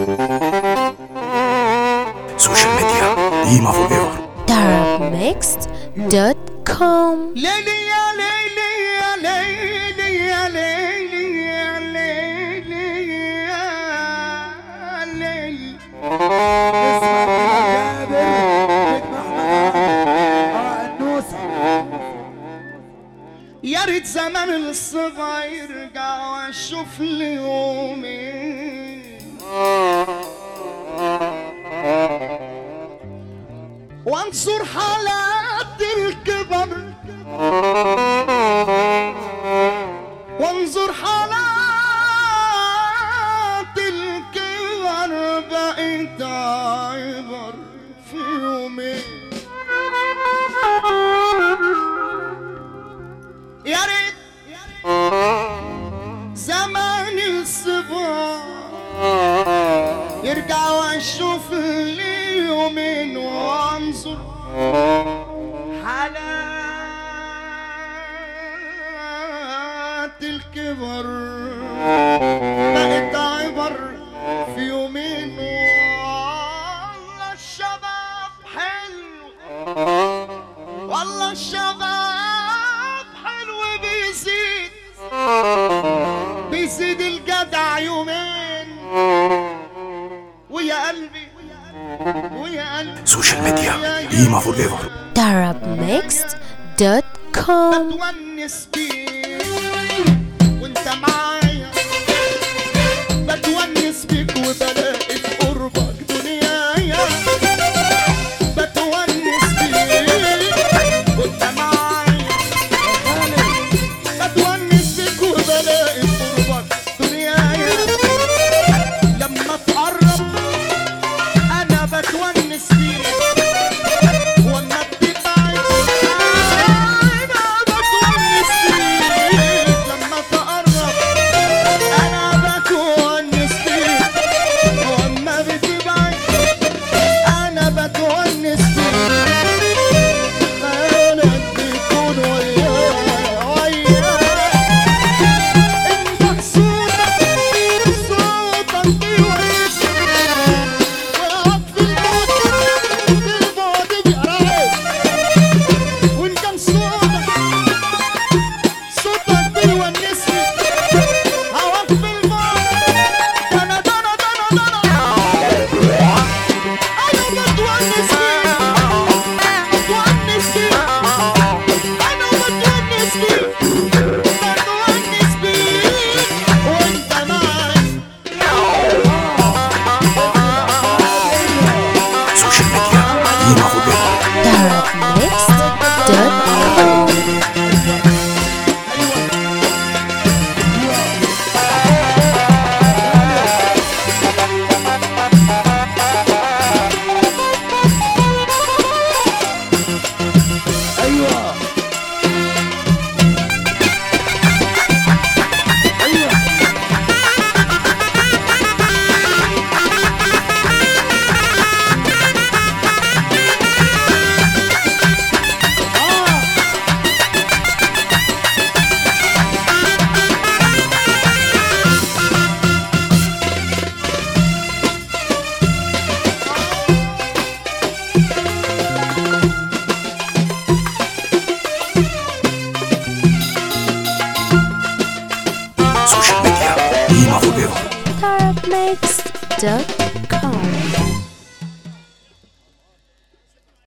سوشيال ميديا ديما فور ايفر darabmixed.com ليلي يا ليلي يا ليلي يا ليلي يا ليلي يا ليلي اسمع كده جابر نجم احمد اه النوسه يا ريت زمان الصغير يرجع واشوف لي يومين وانظر حالات الكبر وانظر حالات الكبر بقيت عبر في يومين يا ريت زمان الصبا يرجع واشوف لي يومين وانظر حالات الكبر بقت عبر في يومين والله الشباب حلو والله الشباب حلو بيزيد بيزيد الجدع يومين ويا قلبي ويا قلبي سوشيال ميديا ديما فور ايفر darabmixed.com بتونس بيك وانت معايا بتونس بيك وبلاقي في قربك دنيايا بتونس بيك وانت معايا بتونس بيك وبلاقي في قربك دنيايا لما تقرب انا بتونس بيك واما بتبعد انا بتونس بيك لما تقرب انا بتونس بيك واما بتبعد انا بتونس بيك خيالك بيكون وياي وياي انت صوتك صوتك بيوحشني وقعد في البعد في البعد بيقرعب وان كان صوتك صوتك بيونسني هواك في البعد دنا دنا دنا دنا انا بتونس بيك بتونس بيك انا بتونس بيك بتونس بيك وانت معايا سوشيال ميديا ديما فور ايفر darabmixed.com ايوه ايوه اه سوشيال ميديا ديما فور ايفر darabmixed.com